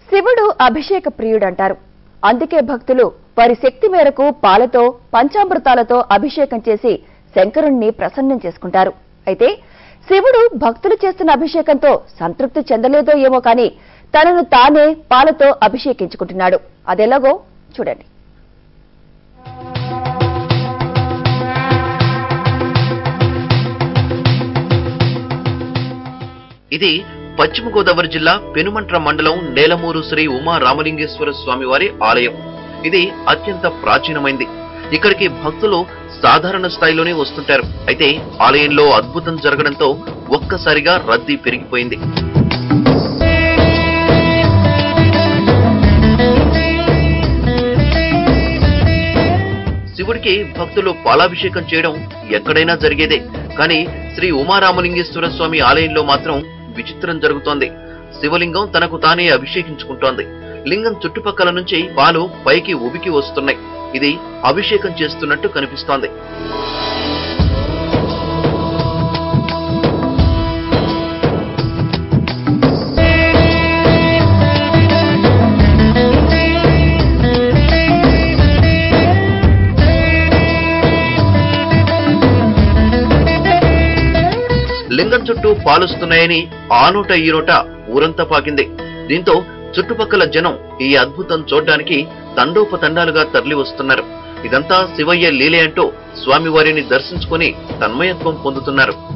శివుడు అభిషేక ప్రియుడంటారు అందుకే భక్తులు వారి శక్తి మేరకు పాలతో పంచామృతాలతో అభిషేకం చేసి శంకరుణ్ణి ప్రసన్నం చేసుకుంటారు అయితే శివుడు భక్తులు చేస్తున్న అభిషేకంతో సంతృప్తి చెందలేదో ఏమో కానీ తనను తానే పాలతో అభిషేకించుకుంటున్నాడు అదెలాగో చూడండి ఇది పశ్చిమ గోదావరి జిల్లా పెనుమంట్ర మండలం నేలమూరు శ్రీ ఉమా రామలింగేశ్వర స్వామి వారి ఆలయం ఇది అత్యంత ప్రాచీనమైంది ఇక్కడికి భక్తులు సాధారణ స్థాయిలోనే వస్తుంటారు అయితే ఆలయంలో అద్భుతం జరగడంతో ఒక్కసారిగా రద్దీ పెరిగిపోయింది శివుడికి భక్తులు పాలాభిషేకం చేయడం ఎక్కడైనా జరిగేదే కానీ శ్రీ ఉమారామలింగేశ్వర స్వామి ఆలయంలో మాత్రం విచిత్రం జరుగుతోంది శివలింగం తనకు తానే అభిషేకించుకుంటోంది లింగం చుట్టుపక్కల నుంచి పాలు పైకి ఉబికి వస్తున్నాయి ఇది అభిషేకం చేస్తున్నట్టు కనిపిస్తోంది లింగం చుట్టూ పాలుస్తున్నాయని ఆ నోట ఈ నోట ఊరంతా పాకింది దీంతో చుట్టుపక్కల జనం ఈ అద్భుతం చూడ్డానికి తండోపతండాలుగా తరలి వస్తున్నారు ఇదంతా శివయ్య లీలే అంటూ స్వామివారిని దర్శించుకుని తన్మయత్వం పొందుతున్నారు